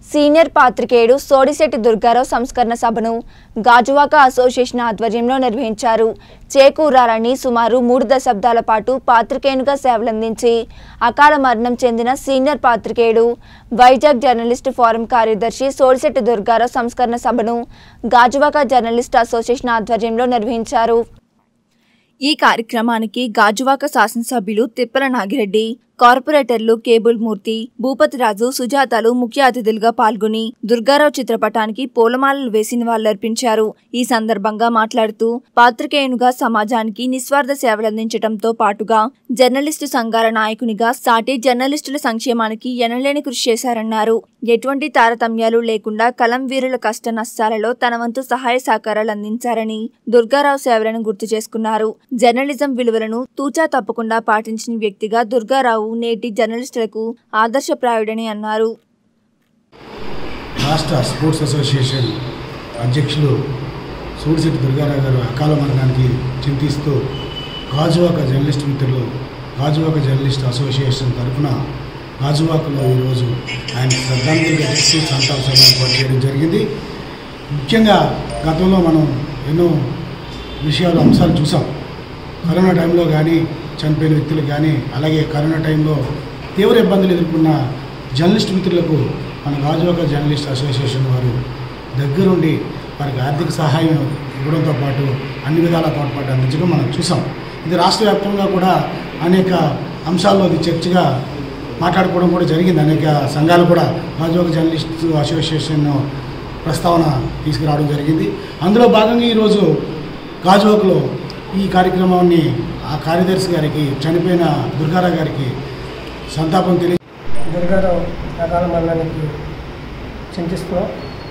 senior పాత్రికేయుడు Sodisetti Durgarao సంస్కరణ సభను Gajuwaka association ఆధ్వర్యంలో నిర్వహించారు చేకూరాలని సుమారు మూడు దశాబ్దాల పాటు పాత్రికేయునిగా సేవలందించి అకాల మరణం చెందిన సీనియర్ పాత్రికేయుడు వైజాగ్ జర్నలిస్ట్ ఫోరం కార్యదర్శి సోడిశెట్టి దుర్గారావు సంస్కరణ సభను గాజువాక జర్నలిస్ట్ అసోసియేషన్ ఆధ్వర్యంలో నిర్వహించారు ఈ కార్యక్రమానికి గాజువాక శాసనసభ్యులు తిప్పల నాగిరెడ్డి కార్పొరేటర్లు కేబుల్ మూర్తి భూపతిరాజు సుజాతలు ముఖ్య అతిథులుగా పాల్గొని దుర్గారావు చిత్రపటానికి పూలమాలలు వేసి నివాళులర్పించారు ఈ సందర్భంగా మాట్లాడుతూ పాత్రికేయునిగా సమాజానికి నిస్వార్థ సేవలందించడంతో పాటుగా జర్నలిస్టు సంఘాల నాయకునిగా సాటి జర్నలిస్టుల సంక్షేమానికి ఎనలేని కృషి చేశారన్నారు ఎటువంటి తారతమ్యాలు లేకుండా కలం వీరుల కష్ట నష్టాలలో తన వంతు సహాయ సహకారాలు అందించారని దుర్గారావు సేవలను గుర్తు చేసుకున్నారు జర్నలిజం విలువలను తూచా తప్పకుండా పాటించిన వ్యక్తిగా దుర్గారావు నేటి జర్నలిస్టులకు ఆదర్శప్రాయుడని అన్నారు రాష్ట్ర స్పోర్ట్స్ అసోసియేషన్ అధ్యక్షులు సూడిశెట్టి దుర్గారావు గారు అకాల మరణానికి చింతిస్తూ గాజువాక జర్నలిస్ట్ మిత్రులు గాజువాక జర్నలిస్ట్ అసోసియేషన్ తరఫున గాజువాకలో ఈరోజు ఆయన శ్రద్ధాంజలి చేసి సంతాప సభ ఏర్పాటు చేయడం జరిగింది ముఖ్యంగా గతంలో మనం ఎన్నో విషయాలు అంశాలు చూసాం కరోనా టైంలో కానీ చనిపోయిన వ్యక్తులు కానీ అలాగే కరోనా టైంలో తీవ్ర ఇబ్బందులు ఎదుర్కొన్న జర్నలిస్ట్ మిత్రులకు మన గాజువాక జర్నలిస్ట్ అసోసియేషన్ వారు దగ్గరుండి వారికి ఆర్థిక సహాయం ఇవ్వడంతో పాటు అన్ని విధాల తోడ్పాటు అందించడం మనం చూసాం ఇది రాష్ట్ర వ్యాప్తంగా కూడా అనేక అంశాల్లో ఇది చర్చగా మాట్లాడుకోవడం కూడా జరిగింది అనేక సంఘాలు కూడా గాజువాక జర్నలిస్ట్ అసోసియేషన్ ప్రస్తావన తీసుకురావడం జరిగింది అందులో భాగంగా ఈరోజు గాజువాకలో ఈ కార్యక్రమాన్ని ఆ కార్యదర్శి గారికి చనిపోయిన దుర్గారావు గారికి సంతాపం తెలియ దుర్గారావు అకాల మరణానికి చింతిస్తున్నాం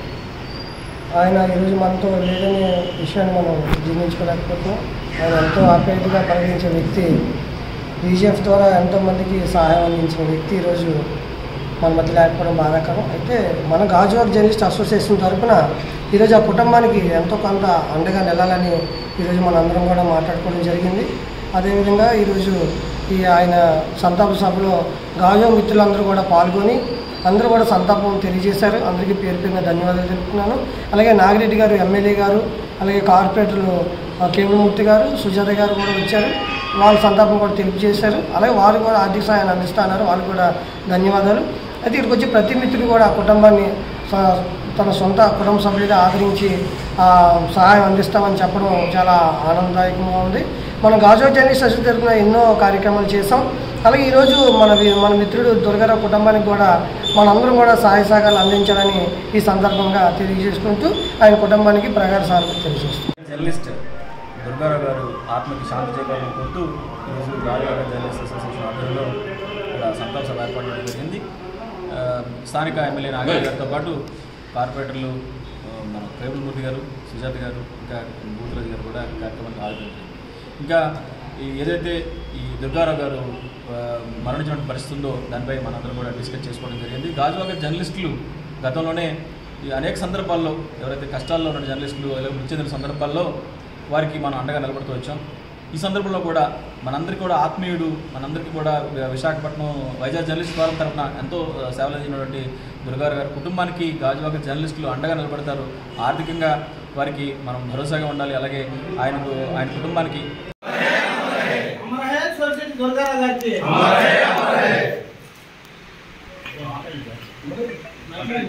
ఆయన ఈరోజు మనతో లేదనే విషయాన్ని మనం జీర్ణించుకోలేకపోతున్నాం ఆయన ఎంతో ఆప్యాయతగా పరిగణించే వ్యక్తి బీజేఎఫ్ ద్వారా ఎంతోమందికి సహాయం అందించిన వ్యక్తి ఈరోజు మన మధ్య లేకపోవడం బాధాకరం అయితే మన గాజువాక్ జర్నలిస్ట్ అసోసియేషన్ తరఫున ఈరోజు ఆ కుటుంబానికి ఎంతో కొంత అండగా నిలాలని ఈరోజు మన అందరం కూడా మాట్లాడుకోవడం జరిగింది అదేవిధంగా ఈరోజు ఈ ఆయన సంతాప సభలో గాజువాక్ మిత్రులందరూ కూడా పాల్గొని అందరూ కూడా సంతాపం తెలియజేశారు అందరికీ పేరు పేరున ధన్యవాదాలు తెలుపుతున్నాను అలాగే నాగిరెడ్డి గారు ఎమ్మెల్యే గారు అలాగే కార్పొరేటర్లు ఆ, కేవలమూర్తి గారు సుజాత గారు కూడా వచ్చారు వాళ్ళ సంతాపం కూడా తెలియజేశారు అలాగే వారు కూడా ఆర్థిక సహాయాన్ని అందిస్తున్నారు వాళ్ళు కూడా ధన్యవాదాలు అయితే ఇక్కడికి వచ్చి ప్రతి మిత్రుడు కూడా ఆ కుటుంబాన్ని స- తన సొంత కుటుంబ సభ్యులుగా ఆదరించి ఆ, సహాయం అందిస్తామని చెప్పడం చాలా ఆనందదాయకంగా ఉంది మనం గాజువా జర్నలిస్ట్ అసలు తరఫున ఎన్నో కార్యక్రమాలు చేసాం అలాగే ఈరోజు మన వి- మన మిత్రుడు దుర్గారావు కుటుంబానికి కూడా మనందరం కూడా సహాయ సహకారాలు అందించాలని ఈ సందర్భంగా తెలియజేసుకుంటూ ఆయన కుటుంబానికి ప్రగాఢ సానుభూతి తెలియజేస్తున్నాం జర్నలిస్ట్ దుర్గారావు గారు ఆత్మకి శాంతి చేకూరాలని కోరుతూ ఈరోజు రాజగారి జర్నలిస్ట్ అసోసియేషన్ ఆధ్వర్యంలో ఇక్కడ సంతాప సభ ఏర్పాటు చేయడం జరిగింది ఆ, స్థానిక ఎమ్మెల్యే నాగరాజు గారితో పాటు కార్పొరేటర్లు ఆ, మన కేబుల్మూర్తి గారు సుజాత గారు ఇంకా భూతరాజు గారు కూడా ఈ కార్యక్రమానికి హాజరయ్యారు ఇంకా ఈ ఏదైతే ఈ దుర్గారావు గారు ఆ, మరణించిన పరిస్థితి ఉందో దానిపై మనందరం కూడా డిస్కస్ చేసుకోవడం జరిగింది గాజువాక జర్నలిస్టులు గతంలోనే ఈ అనేక సందర్భాల్లో ఎవరైతే కష్టాల్లో ఉన్న జర్నలిస్టులు అలాగే మృతి చెందిన సందర్భాల్లో వారికి మనం అండగా నిలబడుతూ వచ్చాం ఈ సందర్భంలో కూడా మనందరికీ కూడా ఆత్మీయుడు మనందరికీ కూడా వి- విశాఖపట్నం వైజాగ్ జర్నలిస్ట్ ఫోరం తరఫున ఎంతో ఆ, సేవలు అందించినటువంటి దుర్గారు గారి కుటుంబానికి గాజువాక జర్నలిస్టులు అండగా నిలబడతారు ఆర్థికంగా వారికి మనం భరోసాగా ఉండాలి అలాగే ఆయనకు ఆయన కుటుంబానికి మహేష్ వర్షిత్ దుర్గారావు గారికి